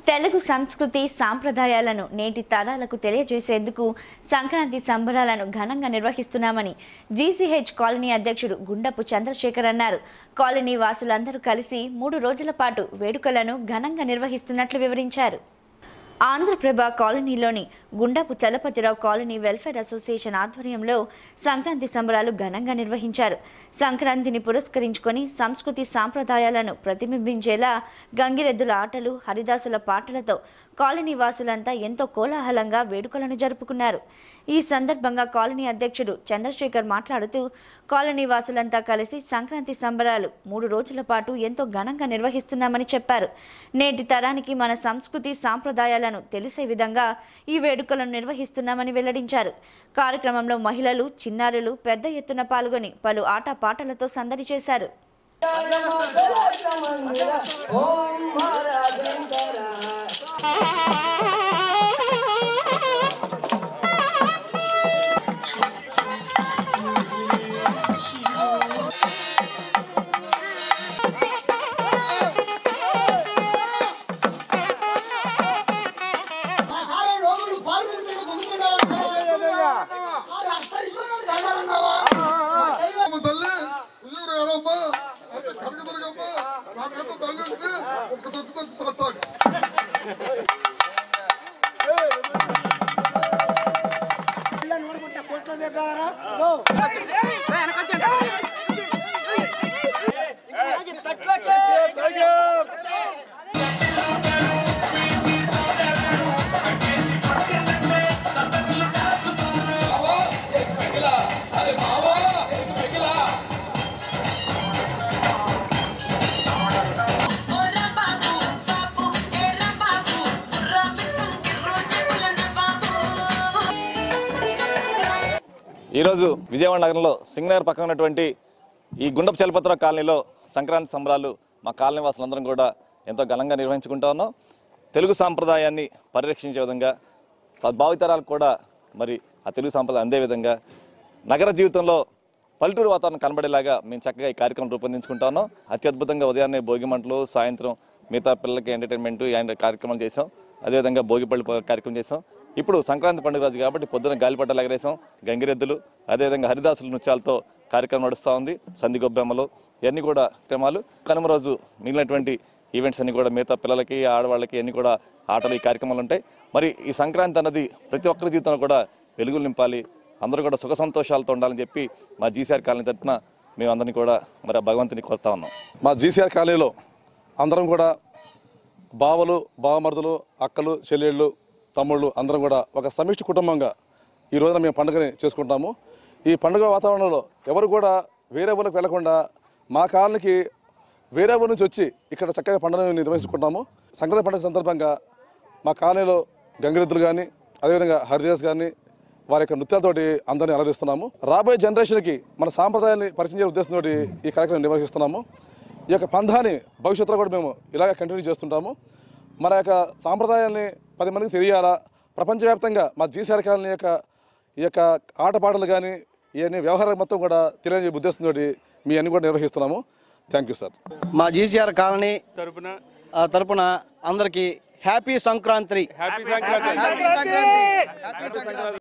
తెలుగు సంస్కృతి సాంప్రదాయాలను నేటి తరాలకు తెలియజేసేందుకు సంక్రాంతి సంబరాలను ఘనంగా నిర్వహిస్తున్నామని జీసీహెచ్ కాలనీ అధ్యక్షుడు గుండపు చంద్రశేఖర్ అన్నారు కాలనీ వాసులందరూ కలిసి మూడు రోజుల పాటు వేడుకలను ఘనంగా నిర్వహిస్తున్నట్లు వివరించారు ఆంధ్రప్రభ కాలనీలోని Gundapu Chalapathirao colony welfare association ఆధ్వర్యంలో సంక్రాంతి సంబరాలు ఘనంగా నిర్వహించారు సంక్రాంతిని పురస్కరించుకొని సంస్కృతి సాంప్రదాయాలను ప్రతిబింబించేలా గంగిరెద్దుల ఆటలు హరిదాసుల పాటలతో కాలనీ వాసులంతా ఎంతో కోలాహలంగా వేడుకలను జరుపుకున్నారు ఈ సందర్భంగా కాలనీ అధ్యక్షుడు చంద్రశేఖర్ మాట్లాడుతూ కాలనీ వాసులంతా కలిసి సంక్రాంతి సంబరాలు మూడు రోజుల పాటు ఎంతో ఘనంగా నిర్వహిస్తున్నామని చెప్పారు నేటి తరానికి మన సంస్కృతి సాంప్రదాయాలను తెలిసే విధంగా ఈ వేడుకలను నిర్వహిస్తున్నామని వెల్లడించారు కార్యక్రమంలో మహిళలు చిన్నారులు పెద్ద ఎత్తున పాల్గొని పలు ఆట పాటలతో సందడి చేశారు ఆహార లోగులు పాల్గొంటున్న గుమ్ముకుంటా అమ్మ తల్లి ఉయ్యూరు ఎవరమ్మ అంత కనకదుర్గమ్మ నాకెంత తగిలించి ఒక తొక్కు తొక్కు తొక్కుతాడు Ora babu, babu, era babu, ramisam roche bulana babu. ఈరోజు విజయవాడ నగరంలో సింగనగర్ పక్కన ఉన్నటువంటి ఈ గుండపు చలపత్ర కాలనీలో సంక్రాంతి సంబరాలు మా కాలనీ వాసులందరం కూడా ఎంతో ఘనంగా నిర్వహించుకుంటా ఉన్నాం తెలుగు సాంప్రదాయాన్ని పరిరక్షించే విధంగా భావితరాలకు కూడా మరి ఆ తెలుగు సాంప్రదాయం అందే విధంగా నగర జీవితంలో పల్లెటూరు వాతావరణం కనబడేలాగా మేము చక్కగా ఈ కార్యక్రమం రూపొందించుకుంటా ఉన్నాం అత్యద్భుతంగా ఉదయాన్నే భోగి మంటలు సాయంత్రం మిగతా పిల్లలకి ఎంటర్టైన్మెంట్ అండ్ కార్యక్రమాలు చేసాం అదేవిధంగా భోగిపల్లి ప- కార్యక్రమం చేసాం ఇప్పుడు సంక్రాంతి పండుగ రోజు కాబట్టి పొద్దున గాలిపటాలు ఎగరేసాం గంగిరెద్దులు అదేవిధంగా హరిదాసుల నృత్యాలతో కార్యక్రమం నడుస్తూ ఉంది సంధి గొబ్బెమ్మలు ఇవన్నీ కూడా కార్యక్రమాలు కనుమ రోజు మిగిలినటువంటి ఈవెంట్స్ అన్ని కూడా మిగతా పిల్లలకి ఆడవాళ్ళకి అన్ని కూడా ఆటలు ఈ కార్యక్రమాలు ఉంటాయి మరి ఈ సంక్రాంతి అన్నది ప్రతి ఒక్కరి జీవితంలో కూడా వెలుగులు నింపాలి అందరూ కూడా సుఖ సంతోషాలతో ఉండాలని చెప్పి మా జీసీఆర్ కాలనీ తరఫున మేమందరినీ కూడా మరి ఆ భగవంతుని కోరుతా ఉన్నాం మా జీసీఆర్ కాలనీలో అందరం కూడా బావలు బావమరుదులు అక్కలు చెల్లెళ్ళు తమ్ముళ్ళు అందరం కూడా ఒక సమిష్టి కుటుంబంగా ఈ రోజున మేము పండుగని చేసుకుంటాము ఈ పండుగ వాతావరణంలో ఎవరు కూడా వేరే ఊళ్ళకి వెళ్లకుండా మా కాలనీకి వేరే ఊరి నుంచి వచ్చి ఇక్కడ చక్కగా పండుగను నిర్వహించుకుంటాము సంక్రాంతి పండుగ సందర్భంగా మా కాలనీలో గంగిరెద్దులు కానీ అదేవిధంగా హరిదాస్ కానీ వారి యొక్క నృత్యాలతోటి అందరినీ అలరిస్తున్నాము రాబోయే జనరేషన్కి మన సాంప్రదాయాన్ని పరిచయం చేసే ఉద్దేశంతో ఈ కార్యక్రమం నిర్వహిస్తున్నాము ఈ యొక్క పంధాన్ని భవిష్యత్తులో కూడా మేము ఇలాగే కంటిన్యూ చేస్తుంటాము మన యొక్క సాంప్రదాయాన్ని పది మందికి తెలియాలా ప్రపంచవ్యాప్తంగా మా జీసీఆర్ కాలనీ యొక్క ఈ యొక్క ఆటపాటలు కానీ ఇవన్నీ వ్యవహారం మొత్తం కూడా తెలియజే ఉద్దేశంతో మీ అన్ని కూడా నిర్వహిస్తున్నాము థ్యాంక్ యూ సార్ మా జీసీఆర్ కాలనీ తరపున తరపున అందరికి హ్యాపీ సంక్రాంతి హ్యాపీ సంక్రాంతి